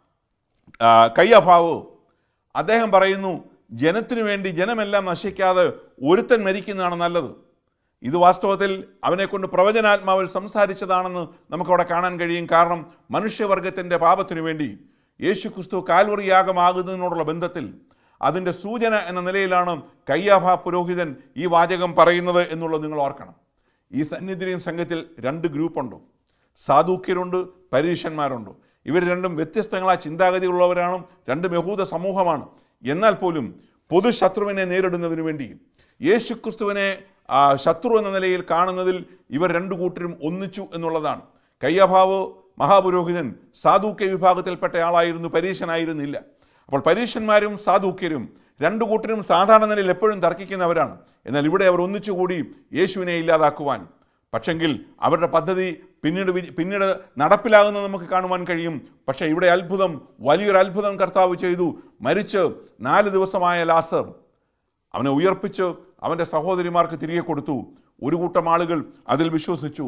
ആ, കയ്യഭാവ് അദ്ദേഹം പറയുന്നു ജനത്തിനു വേണ്ടി ജനമെല്ലാം നശിക്കാതെ ഒരുത്തൻ മരിക്കുന്നതാണ് നല്ലത് ഇത് വാസ്തവത്തിൽ അവനെക്കൊണ്ട് പ്രവചനാത്മാവിൽ സംസാരിച്ചതാണെന്ന് നമുക്കവിടെ കാണാൻ കഴിയും കാരണം മനുഷ്യവർഗത്തിൻ്റെ പാപത്തിനു വേണ്ടി യേശു ക്രിസ്തു കാൽവറി യാഗമാകുന്നതിനോടുള്ള ബന്ധത്തിൽ അതിൻ്റെ സൂചന എന്ന നിലയിലാണ് കയ്യാഭ പുരോഹിതൻ ഈ വാചകം പറയുന്നത് എന്നുള്ളത് നിങ്ങൾ ഓർക്കണം ഈ സന്നിധിയും സംഘത്തിൽ രണ്ട് ഗ്രൂപ്പുണ്ട് സാധൂക്യരുണ്ട് പരീക്ഷന്മാരുണ്ട് ഇവർ രണ്ടും വ്യത്യസ്തങ്ങളായ ചിന്താഗതിയുള്ളവരാണ് രണ്ടും യഹൂദ സമൂഹമാണ് എന്നാൽ പോലും പൊതുശത്രുവിനെ നേരിടുന്നതിന് വേണ്ടി യേശുക്രിസ്തുവിനെ ആ, ശത്രു എന്ന നിലയിൽ കാണുന്നതിൽ ഇവർ രണ്ടു കൂട്ടരും ഒന്നിച്ചു എന്നുള്ളതാണ് കയ്യഭാവ് മഹാപുരോഹിതൻ സാധൂക്യ വിഭാഗത്തിൽപ്പെട്ട ആളായിരുന്നു പരീക്ഷനായിരുന്നില്ല അപ്പോൾ പരീക്ഷന്മാരും സാധൂക്യരും രണ്ടു കൂട്ടരും സാധാരണ നിലയിൽ എപ്പോഴും തർക്കിക്കുന്നവരാണ് എന്നാൽ ഇവിടെ അവർ ഒന്നിച്ചുകൂടി യേശുവിനെ ഇല്ലാതാക്കുവാൻ പക്ഷെങ്കിൽ അവരുടെ പദ്ധതി പിന്നീട് വി- പിന്നീട് നടപ്പിലാകുന്നത് നമുക്ക് കാണുവാൻ കഴിയും പക്ഷേ ഇവിടെ അത്ഭുതം വലിയൊരു അത്ഭുതം കർത്താവ് ചെയ്തു മരിച്ച് നാല് ദിവസമായ ലാസർ അവനെ ഉയർപ്പിച്ച് അവൻ്റെ സഹോദരിമാർക്ക് തിരികെ കൊടുത്തു ഒരു കൂട്ടം ആളുകൾ അതിൽ വിശ്വസിച്ചു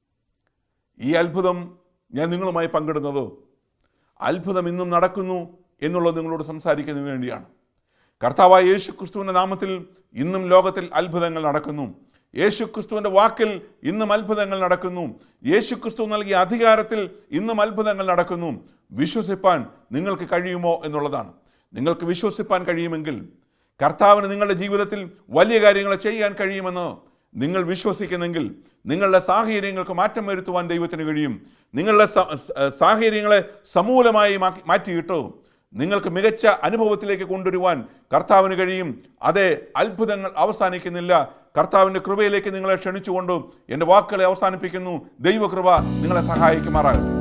ഈ അത്ഭുതം ഞാൻ നിങ്ങളുമായി പങ്കിടുന്നത് അത്ഭുതം ഇന്നും നടക്കുന്നു എന്നുള്ളത് നിങ്ങളോട് സംസാരിക്കുന്നതിന് വേണ്ടിയാണ് കർത്താവായ യേശു ക്രിസ്തുവിൻ്റെ നാമത്തിൽ ഇന്നും ലോകത്തിൽ അത്ഭുതങ്ങൾ നടക്കുന്നു യേശു ക്രിസ്തുവിൻ്റെ വാക്കിൽ ഇന്നും അത്ഭുതങ്ങൾ നടക്കുന്നു യേശു ക്രിസ്തു നൽകിയ അധികാരത്തിൽ ഇന്നും അത്ഭുതങ്ങൾ നടക്കുന്നു വിശ്വസിപ്പാൻ നിങ്ങൾക്ക് കഴിയുമോ എന്നുള്ളതാണ് നിങ്ങൾക്ക് വിശ്വസിപ്പാൻ കഴിയുമെങ്കിൽ കർത്താവിന് നിങ്ങളുടെ ജീവിതത്തിൽ വലിയ കാര്യങ്ങൾ ചെയ്യാൻ കഴിയുമെന്ന് നിങ്ങൾ വിശ്വസിക്കുന്നെങ്കിൽ നിങ്ങളുടെ സാഹചര്യങ്ങൾക്ക് മാറ്റം വരുത്തുവാൻ ദൈവത്തിന് കഴിയും നിങ്ങളുടെ സ- സ- സാഹചര്യങ്ങളെ സമൂലമായി മാക്കി- മാറ്റിയിട്ട് നിങ്ങൾക്ക് മികച്ച അനുഭവത്തിലേക്ക് കൊണ്ടുവരുവാൻ കർത്താവിന് കഴിയും അതേ അത്ഭുതങ്ങൾ അവസാനിക്കുന്നില്ല കർത്താവിൻ്റെ കൃപയിലേക്ക് നിങ്ങളെ ക്ഷണിച്ചുകൊണ്ട് എൻ്റെ വാക്കുകളെ അവസാനിപ്പിക്കുന്നു ദൈവകൃപ നിങ്ങളെ സഹായിക്കുമാറാകും